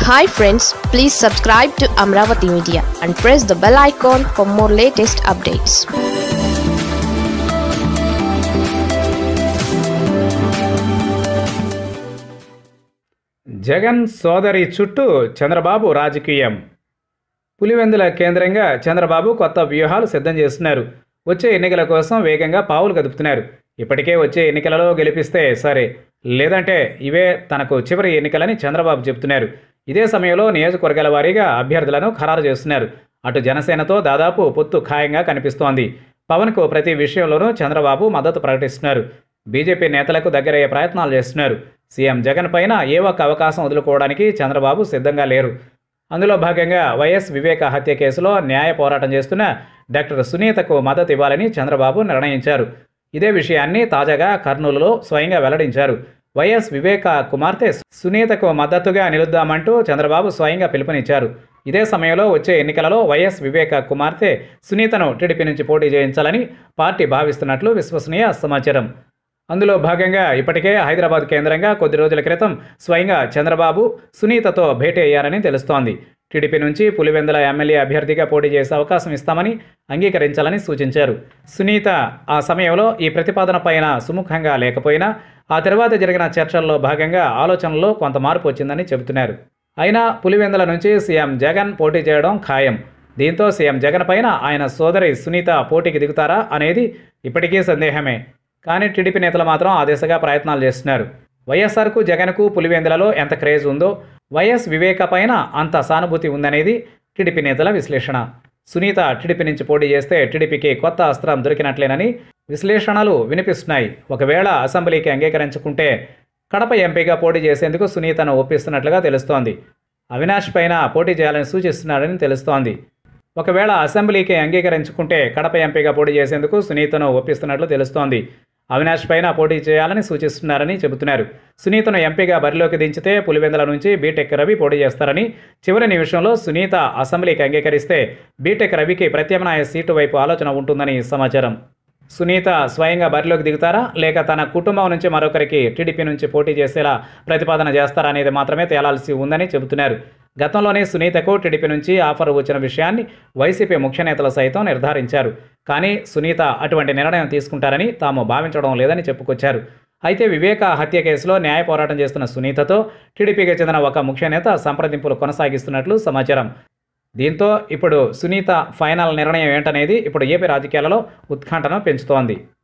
hi friends please subscribe to Amaravati media and press the bell icon for more latest updates Jagan సోదరి చుట్టూ చంద్రబాబు రాజకీయం పులివెందుల కేంద్రంగా చంద్రబాబు కొత్త వ్యూహాలు సిద్ధం చేస్తున్నారు వచ్చే ఎన్నికల కోసం వేగంగా పావులు కదుపుతున్నారు ఇప్పటికే వచ్చే ఎన్నికలలో గెలిపిస్తే సరే లేదంటే ఇవే తనకు చివరి ఎన్నికలని చంద్రబాబు చెబుతున్నారు ఇదే సమయంలో నియోజకవర్గాల వారీగా అభ్యర్థులను ఖరారు చేస్తున్నారు అటు జనసేనతో దాదాపు పొత్తు ఖాయంగా కనిపిస్తోంది పవన్కు ప్రతి విషయంలోనూ చంద్రబాబు మద్దతు ప్రకటిస్తున్నారు బీజేపీ నేతలకు దగ్గరయ్యే ప్రయత్నాలు చేస్తున్నారు సీఎం జగన్ పైన ఏ ఒక్క అవకాశం వదులుకోవడానికి చంద్రబాబు సిద్ధంగా లేరు అందులో భాగంగా వైఎస్ వివేక హత్య కేసులో న్యాయ పోరాటం చేస్తున్న డాక్టర్ సునీతకు మద్దతు ఇవ్వాలని చంద్రబాబు నిర్ణయించారు ఇదే విషయాన్ని తాజాగా కర్నూలులో స్వయంగా వెల్లడించారు వైఎస్ వివేక కుమార్తె సునీతకు మద్దతుగా నిలుద్దామంటూ చంద్రబాబు స్వయంగా పిలుపునిచ్చారు ఇదే సమయంలో వచ్చే ఎన్నికలలో వైఎస్ వివేక కుమార్తె సునీతను టీడీపీ నుంచి పోటీ చేయించాలని పార్టీ భావిస్తున్నట్లు విశ్వసనీయ సమాచారం అందులో భాగంగా ఇప్పటికే హైదరాబాద్ కేంద్రంగా కొద్ది రోజుల క్రితం స్వయంగా చంద్రబాబు సునీతతో భేటీ అయ్యారని తెలుస్తోంది టీడీపీ నుంచి పులివెందుల ఎమ్మెల్యే అభ్యర్థిగా పోటీ చేసే అవకాశం ఇస్తామని అంగీకరించాలని సూచించారు సునీత ఆ సమయంలో ఈ ప్రతిపాదన పైన సుముఖంగా లేకపోయినా ఆ తర్వాత జరిగిన చర్చల్లో భాగంగా ఆలోచనలో కొంత మార్పు వచ్చిందని చెబుతున్నారు అయినా పులివెందుల నుంచి సీఎం జగన్ పోటీ చేయడం ఖాయం దీంతో సీఎం జగన్ పైన ఆయన సోదరి సునీత పోటీకి దిగుతారా అనేది ఇప్పటికీ సందేహమే కానీ టీడీపీ నేతలు మాత్రం ఆ దిశగా ప్రయత్నాలు చేస్తున్నారు వైఎస్ఆర్కు జగన్కు పులివెందులలో ఎంత క్రేజ్ ఉందో వైఎస్ వివేక పైన అంత సానుభూతి ఉందనేది టీడీపీ నేతల విశ్లేషణ సునీత టీడీపీ నుంచి పోటీ చేస్తే టీడీపీకి కొత్త అస్త్రం దొరికినట్లేనని విశ్లేషణలు వినిపిస్తున్నాయి ఒకవేళ అసెంబ్లీకి అంగీకరించుకుంటే కడప ఎంపీగా పోటీ చేసేందుకు సునీతను ఒప్పిస్తున్నట్లుగా తెలుస్తోంది అవినాష్ పైన పోటీ చేయాలని సూచిస్తున్నాడని తెలుస్తోంది ఒకవేళ అసెంబ్లీకి అంగీకరించుకుంటే కడప ఎంపీగా పోటీ చేసేందుకు సునీతను ఒప్పిస్తున్నట్లు తెలుస్తోంది అవినాష్ పైన పోటీ చేయాలని సూచిస్తున్నారని చెబుతున్నారు సునీతను ఎంపీగా బరిలోకి దించితే పులివెందుల నుంచి బీటెక్ రవి పోటీ చేస్తారని చివరి నిమిషంలో సునీత అసెంబ్లీకి అంగీకరిస్తే బీటెక్ రవికి ప్రత్యామ్నాయ సీటు వైపు ఆలోచన ఉంటుందని సమాచారం సునీత స్వయంగా బరిలోకి దిగుతారా లేక తన కుటుంబం నుంచి మరొకరికి టీడీపీ నుంచి పోటీ చేసేలా ప్రతిపాదన చేస్తారా అనేది మాత్రమే తేలాల్సి ఉందని చెబుతున్నారు గతంలోనే సునీతకు టీడీపీ నుంచి ఆఫర్ వచ్చిన విషయాన్ని వైసీపీ ముఖ్య నేతలు సైతం నిర్ధారించారు కానీ సునీత అటువంటి నిర్ణయం తీసుకుంటారని తాము భావించడం లేదని చెప్పుకొచ్చారు అయితే వివేక హత్య కేసులో న్యాయ పోరాటం చేస్తున్న సునీతతో టీడీపీకి చెందిన ఒక ముఖ్య నేత సంప్రదింపులు కొనసాగిస్తున్నట్లు సమాచారం దీంతో ఇప్పుడు సునీత ఫైనల్ నిర్ణయం ఏంటనేది ఇప్పుడు ఏపీ రాజకీయాలలో ఉత్కంఠను పెంచుతోంది